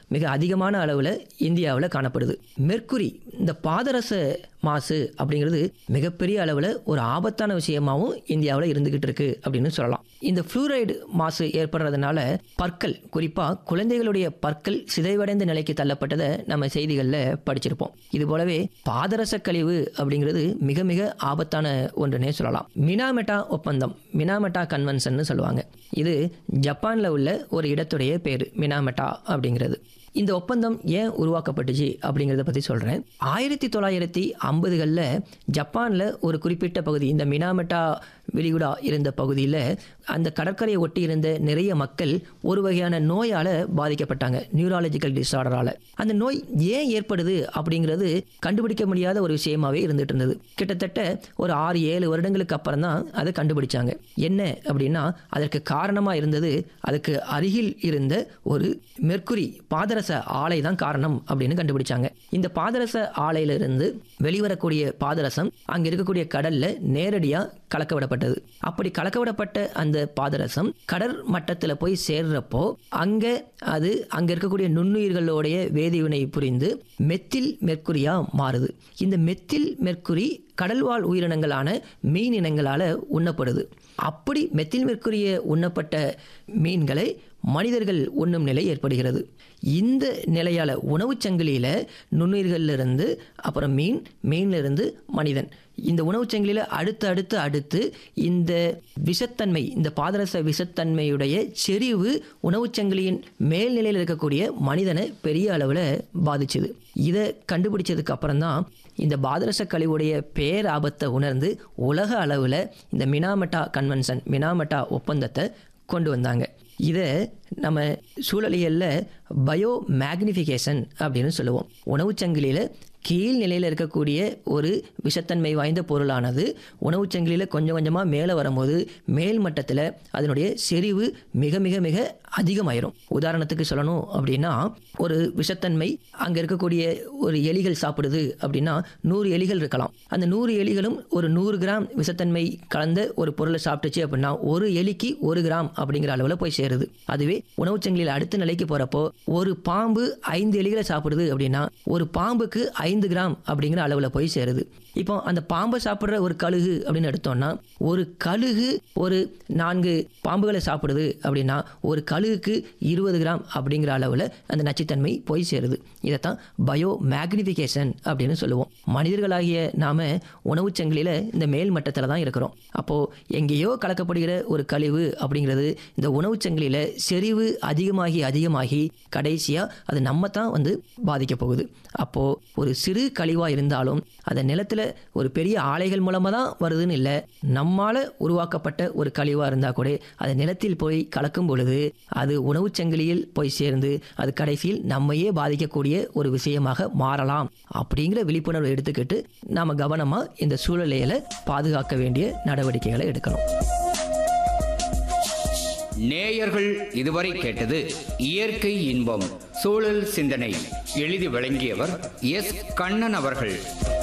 மிக அதிகமான அளவில் இந்தியாவில் காணப்படுது மெர்க்குரி இந்த பாதரச மாசு அப்படிங்கிறது மிகப்பெரிய அளவில் ஒரு ஆபத்தான விஷயமாவும் இந்தியாவில் இருந்துகிட்டு இருக்கு அப்படின்னு சொல்லலாம் இந்த ஃப்ளூரைடு மாசு ஏற்படுறதுனால பற்கள் குறிப்பாக குழந்தைகளுடைய பற்கள் சிதைவடைந்த நிலைக்கு தள்ளப்பட்டதை நம்ம செய்திகளில் படிச்சிருப்போம் இது போலவே பாதரச கழிவு அப்படிங்கிறது மிக மிக ஆபத்தான ஒன்றுனே சொல்லலாம் மினாமெட்டா ஒப்பந்தம் மினாமெட்டா கன்வென்ஷன் சொல்லுவாங்க இது ஜப்பானில் உள்ள ஒரு இடத்துடைய பேர் மினாமெட்டா அப்படிங்கிறது இந்த ஒப்பந்தம் ஏன் உருவாக்கப்பட்டுச்சு அப்படிங்கிறத பற்றி சொல்கிறேன் ஆயிரத்தி தொள்ளாயிரத்தி ஐம்பதுகளில் ஜப்பானில் ஒரு குறிப்பிட்ட பகுதி இந்த மினாமெட்டா விரிகுடா இருந்த பகுதியில் அந்த கடற்கரையை ஒட்டி இருந்த நிறைய மக்கள் ஒரு வகையான நோயால் பாதிக்கப்பட்டாங்க நியூராலஜிக்கல் டிஸார்டரால் அந்த நோய் ஏன் ஏற்படுது அப்படிங்கிறது கண்டுபிடிக்க முடியாத ஒரு விஷயமாவே இருந்துட்டு இருந்தது கிட்டத்தட்ட ஒரு ஆறு ஏழு வருடங்களுக்கு அப்புறம் தான் அதை கண்டுபிடிச்சாங்க என்ன அப்படின்னா அதற்கு காரணமாக இருந்தது அதுக்கு அருகில் இருந்த ஒரு மெர்க்குரி பாதரச ஆலை தான் காரணம் அப்படின்னு கண்டுபிடிச்சாங்க இந்த பாதரச ஆலையிலிருந்து வெளிவரக்கூடிய பாதரசம் அங்கே இருக்கக்கூடிய கடல்ல நேரடியாக கலக்க விடப்பட்டது அப்படி கலக்க விடப்பட்ட அந்த பாதரசம் கடல் மட்டத்தில் போய் சேர்றப்போ அங்கே அது அங்கே இருக்கக்கூடிய நுண்ணுயிர்களோடைய வேதிவினை புரிந்து மெத்தில் மெர்க்குரியா மாறுது இந்த மெத்தில் மெர்க்குரி கடல்வாழ் உயிரினங்களான மீன் இனங்களால் உண்ணப்படுது அப்படி மெத்தில் மெர்க்குரிய உண்ணப்பட்ட மீன்களை மனிதர்கள் உண்ணும் நிலை ஏற்படுகிறது இந்த நிலையால் உணவுச் சங்கிலியில் நுண்ணுயிர்களிலிருந்து அப்புறம் மீன் மீன்லேருந்து மனிதன் இந்த உணவுச் சங்கிலியில் அடுத்து அடுத்து அடுத்து இந்த விஷத்தன்மை இந்த பாதரச விஷத்தன்மையுடைய செறிவு உணவுச் சங்கிலியின் மேல்நிலையில் இருக்கக்கூடிய மனிதனை பெரிய அளவில் பாதிச்சுது இதை கண்டுபிடிச்சதுக்கு அப்புறம் தான் இந்த பாதரச கழிவுடைய பேராபத்தை உணர்ந்து உலக அளவில் இந்த மினாமெட்டா கன்வென்ஷன் மினாமெட்டா ஒப்பந்தத்தை கொண்டு வந்தாங்க இதை நம்ம சூழலியலில் பயோ மேக்னிஃபிகேஷன் அப்படின்னு சொல்லுவோம் உணவுச் சங்கிலியில் கீழ் நிலையில் இருக்கக்கூடிய ஒரு விஷத்தன்மை வாய்ந்த பொருளானது உணவுச் சங்கிலியில் கொஞ்சம் கொஞ்சமாக மேலே வரும்போது மேல் மட்டத்தில் அதனுடைய செறிவு மிக மிக மிக அதிகமாயிரும் உதாரணத்துக்கு சொல்லணும் அப்படின்னா ஒரு விஷத்தன்மை அங்கே இருக்கக்கூடிய ஒரு எலிகள் சாப்பிடுது அப்படின்னா நூறு எலிகள் இருக்கலாம் அந்த நூறு எலிகளும் ஒரு நூறு கிராம் விஷத்தன்மை கலந்த ஒரு பொருளை சாப்பிட்டுச்சு அப்படின்னா ஒரு எலிக்கு ஒரு கிராம் அப்படிங்கிற அளவில் போய் சேருது அதுவே உணவுச் சங்கிலியில் அடுத்த நிலைக்கு போகிறப்போ ஒரு பாம்பு ஐந்து எலிகளை சாப்பிடுது அப்படின்னா ஒரு பாம்புக்கு ஐந்து கிராம் அப்படிங்கிற அளவில் போய் சேருது இப்போ அந்த பாம்பை சாப்பிட்ற ஒரு கழுகு அப்படின்னு எடுத்தோம்னா ஒரு கழுகு ஒரு நான்கு பாம்புகளை சாப்பிடுது அப்படின்னா ஒரு கழுகுக்கு இருபது கிராம் அப்படிங்கிற அளவில் அந்த நச்சுத்தன்மை போய் சேருது இதைத்தான் பயோ மேக்னிஃபிகேஷன் அப்படின்னு சொல்லுவோம் மனிதர்களாகிய நாம உணவுச் சங்கிலியில் இந்த மேல் மட்டத்தில் தான் இருக்கிறோம் அப்போது எங்கேயோ கலக்கப்படுகிற ஒரு கழிவு அப்படிங்கிறது இந்த உணவுச் சங்கிலியில் செறிவு அதிகமாகி அதிகமாகி கடைசியாக அது நம்ம தான் வந்து பாதிக்க போகுது அப்போது ஒரு சிறு கழிவாக இருந்தாலும் அதை நிலத்தில் ஒரு பெரிய ஆலைகள் மூலமாக தான் வருதுன்னு இல்லை நம்மால் உருவாக்கப்பட்ட ஒரு கழிவாக இருந்தால் கூட அது நிலத்தில் போய் கலக்கும் பொழுது அது உணவுச் சங்கிலியில் போய் சேர்ந்து அது கடைசியில் நம்மையே பாதிக்கக்கூடிய ஒரு விஷயமாக மாறலாம் அப்படிங்கிற விழிப்புணர்வை எடுத்துக்கிட்டு நாம் கவனமாக இந்த சூழ்நிலையில பாதுகாக்க வேண்டிய நடவடிக்கைகளை எடுக்கணும் நேயர்கள் இதுவரை கேட்டது இயற்கை இன்பம் சூழல் சிந்தனை எழுதி வழங்கியவர் எஸ் கண்ணன் அவர்கள்